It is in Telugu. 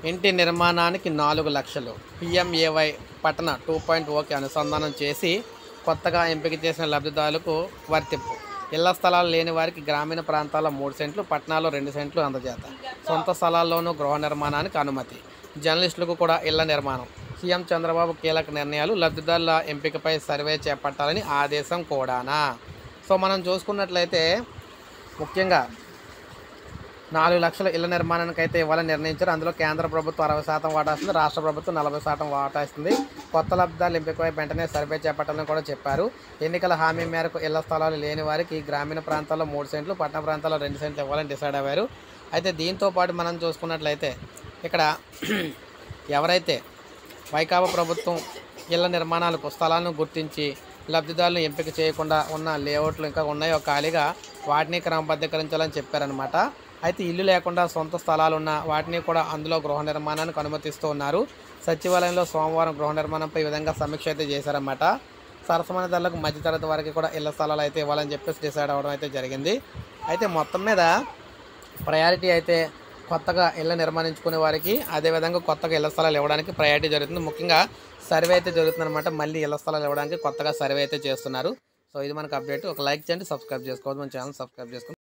ఇంటి నిర్మాణానికి నాలుగు లక్షలు పిఎంఏవై పట్టణ టూ పాయింట్ ఓకే అనుసంధానం చేసి కొత్తగా ఎంపిక చేసిన లబ్ధిదారులకు వర్తింపు ఇళ్ల స్థలాలు లేని వారికి గ్రామీణ ప్రాంతాల్లో మూడు సెంట్లు పట్టణాల్లో రెండు సెంట్లు అందజేత సొంత స్థలాల్లోనూ గృహ నిర్మాణానికి అనుమతి జర్నలిస్టులకు కూడా ఇళ్ల నిర్మాణం సీఎం చంద్రబాబు కీలక నిర్ణయాలు లబ్ధిదారుల ఎంపికపై సర్వే చేపట్టాలని ఆదేశం కూడానా సో మనం చూసుకున్నట్లయితే ముఖ్యంగా నాలుగు లక్షల ఇళ్ల నిర్మాణానికి అయితే ఇవ్వాలని నిర్ణయించారు అందులో కేంద్ర ప్రభుత్వం అరవై శాతం వాటా ఇస్తుంది రాష్ట్ర ప్రభుత్వం నలభై శాతం వాటా ఇస్తుంది కొత్త లబ్ధాలు ఎంపికపై వెంటనే సర్వే చేపట్టాలని కూడా చెప్పారు ఎన్నికల హామీ మేరకు ఇళ్ల స్థలాలు లేని వారికి గ్రామీణ ప్రాంతాల్లో మూడు సెంట్లు పట్టణ ప్రాంతాల్లో రెండు సెంట్లు ఇవ్వాలని డిసైడ్ అయ్యారు అయితే దీంతో పాటు మనం చూసుకున్నట్లయితే ఇక్కడ ఎవరైతే వైకాపా ప్రభుత్వం ఇళ్ల నిర్మాణాలకు స్థలాలను గుర్తించి లబ్ధిదారులను ఎంపిక చేయకుండా ఉన్న లేఅవుట్లు ఇంకా ఉన్నాయో ఖాళీగా వాటిని క్రమబద్ధీకరించాలని చెప్పారనమాట అయితే ఇల్లు లేకుండా సొంత స్థలాలు ఉన్న వాటిని కూడా అందులో గృహ నిర్మాణానికి అనుమతిస్తూ ఉన్నారు సచివాలయంలో సోమవారం గృహ నిర్మాణంపై ఈ విధంగా సమీక్ష అయితే చేశారన్నమాట సరసమైన ధరలకు మధ్యతరగతి వారికి కూడా ఇళ్ల స్థలాలు అయితే ఇవ్వాలని చెప్పేసి డిసైడ్ అవ్వడం అయితే జరిగింది అయితే మొత్తం మీద ప్రయారిటీ అయితే కొత్తగా ఇళ్ళ నిర్మాణించుకునే వారికి అదేవిధంగా కొత్తగా ఇళ్ల స్థలాలు ఇవ్వడానికి ప్రయారిటీ జరుగుతుంది ముఖ్యంగా సర్వే అయితే జరుగుతుంది అనమాట మళ్ళీ ఇళ్ల స్థలాలు ఇవ్వడానికి కొత్తగా సర్వే అయితే చేస్తున్నారు సో ఇది మనకు అప్డేట్ ఒక లైక్ చేయండి సబ్స్క్రైబ్ చేసుకోవద్దు మన ఛానల్ సబ్స్క్రైబ్ చేసుకోండి